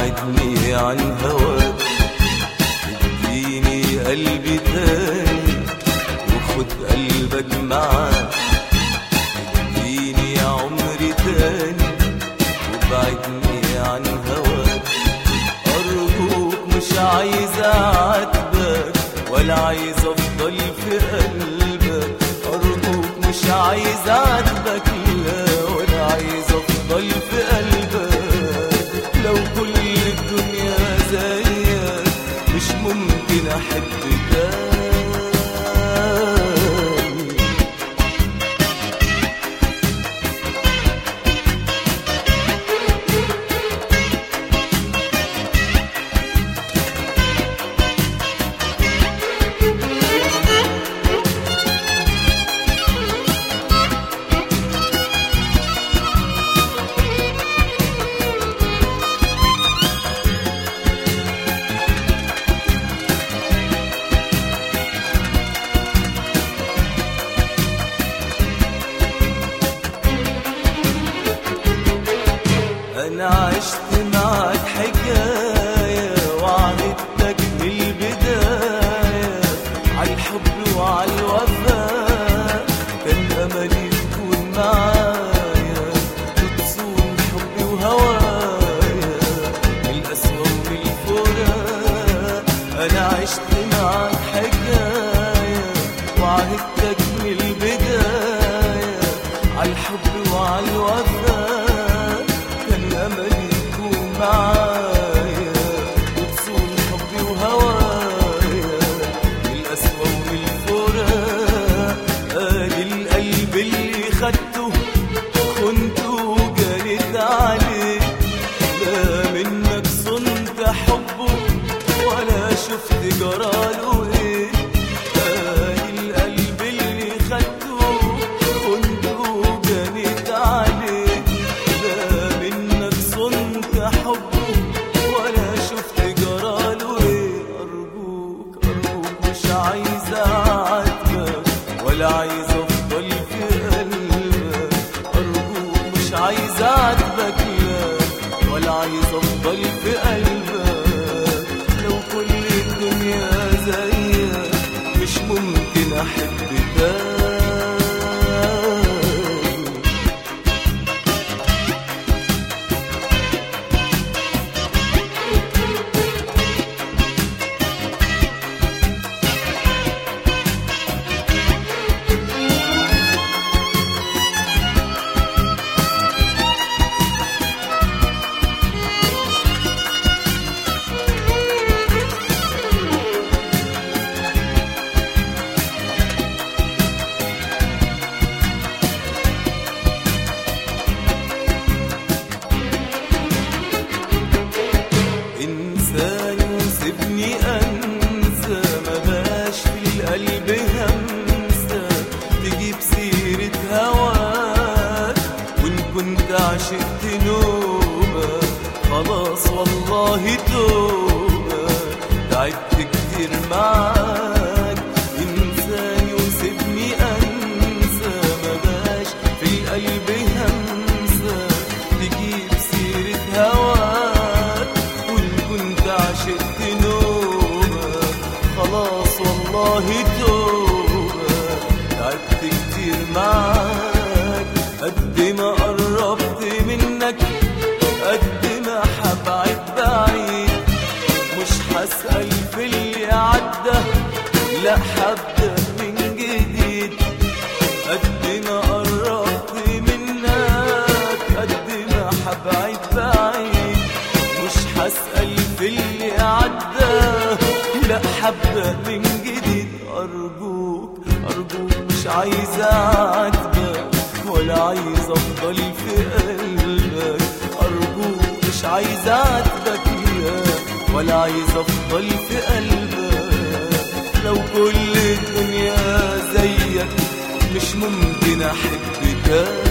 وابعدني عن هواك اديني قلبي تاني وخد قلبك معاك اديني عمري تاني وابعدني عن هواك أرجوك مش عايز أعاتبك ولا عايز أفضل في قلبك أرجوك مش عايز أعاتبك لا ولا عايز أفضل في قلبك لو كل الدنيا زيك مش ممكن أحب تاني أنا عشت معك حكاية وعدتك من البداية عالحب وعالوفاء كان أملي تكون معايا وتصون حبي وهوايا من القسوة ومن الفراق أنا عشت معك حكاية وعدتك من البداية عالحب وعالوفاء كان أملي تكون معايا وتصون حبي وهوايا من القسوة ومن الفراق قال القلب اللي خدته خنته وجريت عليه لا منك صنت حبه ولا شفت جراله ايه قال القلب اللي خدته خنته وجريت عليه لا منك صنت حبه ولا شفت جراله ايه ارجوك ارجوك مش عايز اعاتبك ولا عايز افضل في قلبك ارجوك مش عايز اعاتبك لا ولا عايز افضل في قلبك لو كل الدنيا زيك مش ممكن احب تاني انساني وسيبني انسى ما باش في القلب همسة تجيب سيرة هواك وان كنت عشقت نوبة خلاص والله توبة تعبت كتير معاك انساني وسيبني انسى ما باش في القلب همسة تجيب سيرة هواك وان كنت عشقت نوبة خلاص والله توبة تعبت كتير معاك قد ما قربت منك قد ما حبعد بعيد مش هسأل في اللي عدى لا هبدأ من جديد قد ما قربت منك قد ما حبعد بعيد مش هسأل في اللي عدى لا هبدأ من جديد أرجوك أرجوك مش عايز أعاتبك ولا عايز أفضل في قلبك أرجوك مش عايز أعاتبك لا ولا عايز أفضل في قلبك لو كل الدنيا زيك مش ممكن أحب تاني